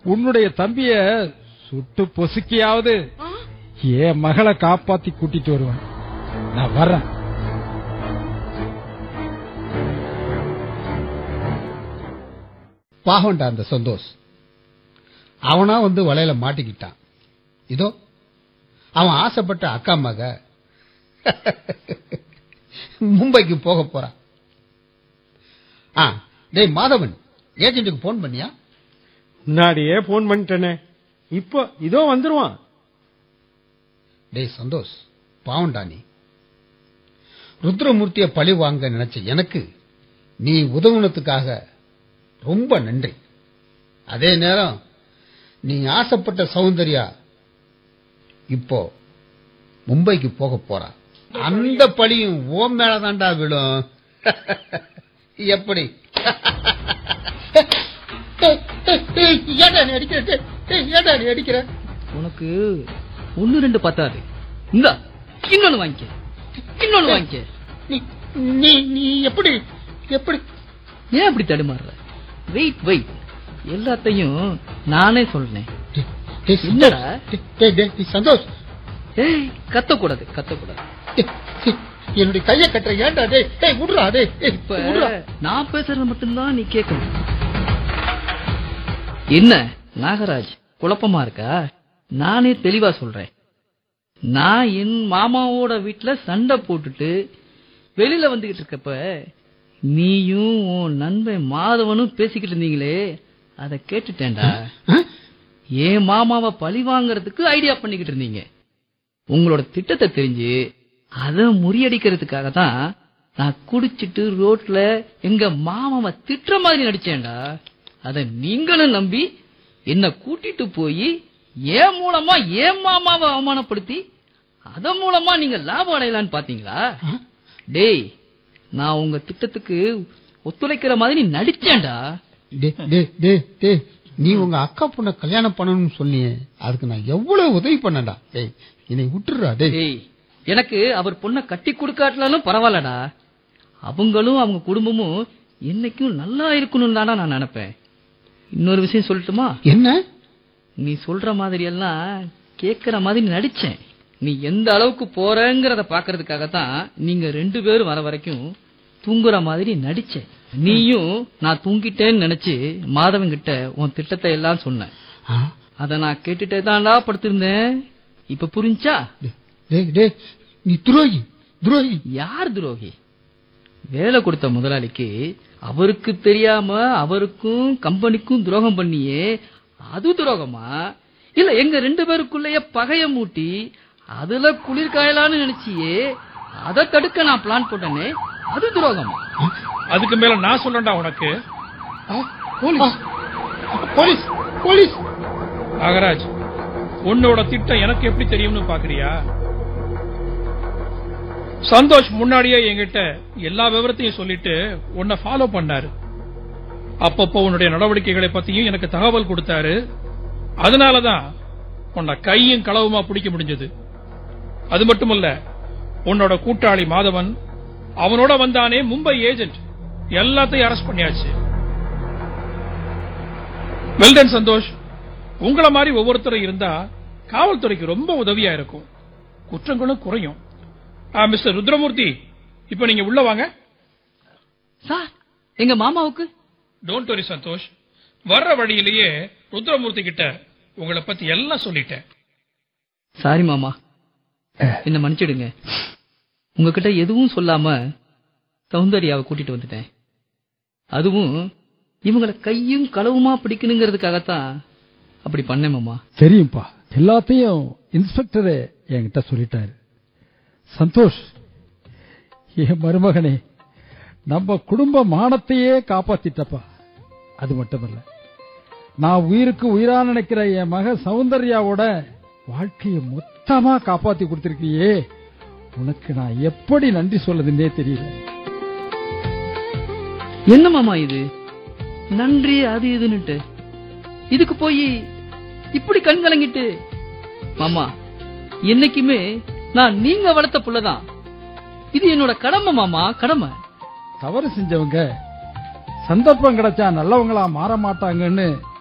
உன்னுடைய தம்பிய சுட்டு பொசுக்கியாவது என் மகளை காப்பாத்தி கூட்டிட்டு வருவேன் நான் வர்றேன் பாவம்டா அந்த சந்தோஷ் அவனா வந்து வலையில மாட்டிக்கிட்டான் இதோ அவன் ஆசைப்பட்ட அக்கா மக மும்பைக்கு போக போறான் ஆ டேய் மாதவன் ஏஜென்ட்டுக்கு போன் பண்ணியா முன்னாடியே போன் பண்ணிட்டேனே இப்போ இதோ வந்துருவான் டேய் சந்தோஷ் பாவம்டா நீ ருத்ரமூர்த்திய பழி வாங்க நினைச்ச எனக்கு நீ உதவுனதுக்காக ரொம்ப நன்றி அதே நேரம் நீ ஆசைப்பட்ட சௌந்தர்யா இப்போ மும்பைக்கு போக போறா அந்த பழியும் ஓம் மேலதான்டா விடும் எப்படி ஏடா நீ அடிக்கிற டேய், ஏடா நீ அடிக்கிற உனக்கு ஒன்னு ரெண்டு பத்தாது இந்தா இன்னொன்னு வாங்கிக்க இன்னொன்னு வாங்கிக்க நீ நீ நீ எப்படி எப்படி ஏன் அப்படி தடுமாறுற வெயிட் வெயிட் எல்லாத்தையும் நானே சொல்றேன் டேய், டேய், என்னடா? டேய், டேய், டேய், நீ சந்தோஷ் ஏய் கத்தக்கூடாது கத்தக்கூடாது டேய், டேய், என்னுடைய கைய கட்டுற ஏன்டா டேய் டேய் விடுறா டேய் டேய், இப்ப விடுறா நான் பேசுறது மட்டும்தான் நீ கேட்கணும் என்ன நாகராஜ் குழப்பமா இருக்கா நானே தெளிவா சொல்றேன் நான் என் மாமாவோட வீட்டுல சண்டை போட்டுட்டு வெளியில வந்துகிட்டு இருக்கப்ப நீயும் உன் நண்பன் மாதவனும் பேசிக்கிட்டு இருந்தீங்களே அதை கேட்டுட்டேன்டா ஆ? என் மாமாவை பழி வாங்குறதுக்கு ஐடியா பண்ணிக்கிட்டு இருந்தீங்க உங்களோட திட்டத்தை தெரிஞ்சு அதை முறியடிக்கிறதுக்காக தான் நான் குடிச்சிட்டு ரோட்ல எங்க மாமாவை திட்டுற மாதிரி நடிச்சேன்டா அத நீங்களும் நம்பி என்ன கூட்டிட்டு போய் ஏன் மூலமா ஏன் மாமாவை அவமானப்படுத்தி அதன் மூலமா நீங்க லாபம் அடையலான்னு பாத்தீங்களா டேய் நான் உங்க திட்டத்துக்கு ஒத்துழைக்கிற மாதிரி நடிச்சேன்டா டேய், டேய், டேய், டேய், நீ உங்க அக்கா பொண்ண கல்யாணம் பண்ணணும்னு சொன்னியே அதுக்கு நான் எவ்வளவு உதவி பண்ணடா டேய் என்னை விட்டுடுறா டேய் டேய் எனக்கு அவர் பொண்ண கட்டி கொடுக்காட்டலாலும் பரவாயில்லடா அவங்களும் அவங்க குடும்பமும் என்னைக்கும் நல்லா இருக்கணும் தானா நான் நினைப்பேன் இன்னொரு விஷயம் சொல்லட்டுமா என்ன நீ சொல்ற மாதிரி எல்லாம் கேக்குற மாதிரி நடிச்சேன் நீ எந்த அளவுக்கு போறங்கிறத பாக்குறதுக்காக தான் நீங்க ரெண்டு பேரும் வர வரைக்கும் தூங்குற மாதிரி நடிச்சேன் நீயும் நான் தூங்கிட்டேன்னு நினைச்சு மாதவன் கிட்ட உன் திட்டத்தை எல்லாம் சொன்னேன் ஆ? அத நான் கேட்டுட்டே தான்டா படுத்திருந்தேன் இப்ப புரிஞ்சா டேய், டேய் டேய் நீ துரோகி துரோகி யார் துரோகி வேலை கொடுத்த முதலாளிக்கு அவருக்கு தெரியாம அவருக்கும் கம்பெனிக்கும் துரோகம் பண்ணியே அது துரோகமா இல்ல எங்க ரெண்டு பேருக்குள்ளேயே பகைய மூட்டி அதுல குளிர் காயலான்னு நினைச்சியே அதை தடுக்க நான் பிளான் போட்டேனே அது துரோகமா அதுக்கு மேல நான் சொல்றேன்டா உனக்கு ஆ, போலீஸ் ஆ, போலீஸ் போலீஸ் நாகராஜ் உன்னோட திட்டம் எனக்கு எப்படி தெரியும்னு பாக்குறியா சந்தோஷ் முன்னாடியே என்கிட்ட எல்லா விவரத்தையும் சொல்லிட்டு உன்னை ஃபாலோ பண்ணாரு அப்பப்போ உன்னுடைய நடவடிக்கைகளை பத்தியும் எனக்கு தகவல் கொடுத்தாரு அதனாலதான் உன்னை கையும் களவுமா பிடிக்க முடிஞ்சது அது மட்டுமல்ல உன்னோட கூட்டாளி மாதவன் அவனோட வந்தானே மும்பை ஏஜென்ட் எல்லாத்தையும் அரெஸ்ட் பண்ணியாச்சு வெல்டன் சந்தோஷ் உங்கள மாதிரி ஒவ்வொருத்தரும் இருந்தா காவல்துறைக்கு ரொம்ப உதவியா இருக்கும் குற்றங்களும் குறையும் ஆ, மிஸ்டர் ருத்ரமூர்த்தி இப்ப நீங்க உள்ள வாங்க சார் எங்க மாமாவுக்கு டோன்ட் வரி சந்தோஷ் வர்ற வழியிலேயே ருத்ரமூர்த்தி கிட்ட உங்களை பத்தி எல்லாம் சொல்லிட்டேன் சாரி மாமா என்ன மன்னிச்சிடுங்க உங்ககிட்ட எதுவும் சொல்லாம சௌந்தர்யாவை கூட்டிட்டு வந்துட்டேன் அதுவும் இவங்கள கையும் களவுமா பிடிக்கணுங்கிறதுக்காகத்தான் அப்படி பண்ணேன் மாமா தெரியும்பா எல்லாத்தையும் இன்ஸ்பெக்டரே என்கிட்ட சொல்லிட்டாரு சந்தோஷ் என் மருமகனே நம்ம குடும்ப மானத்தையே காப்பாத்திட்டப்பா அது மட்டுமல்ல நான் உயிருக்கு உயிரா நினைக்கிற என் மக சௌந்தர்யாவோட வாழ்க்கையை மொத்தமா காப்பாத்தி கொடுத்திருக்கியே உனக்கு நான் எப்படி நன்றி சொல்லதுன்னே தெரியல என்ன மாமா இது நன்றி அது இதுன்னுட்டு இதுக்கு போய் இப்படி கண் கலங்கிட்டு மாமா என்னைக்குமே நான் நீங்க வளர்த்த புள்ளதான் இது என்னோட கடமை மாமா கடமை தவறு செஞ்சவங்க சந்தர்ப்பம் கிடைச்சா நல்லவங்களா மாற மாட்டாங்கன்னு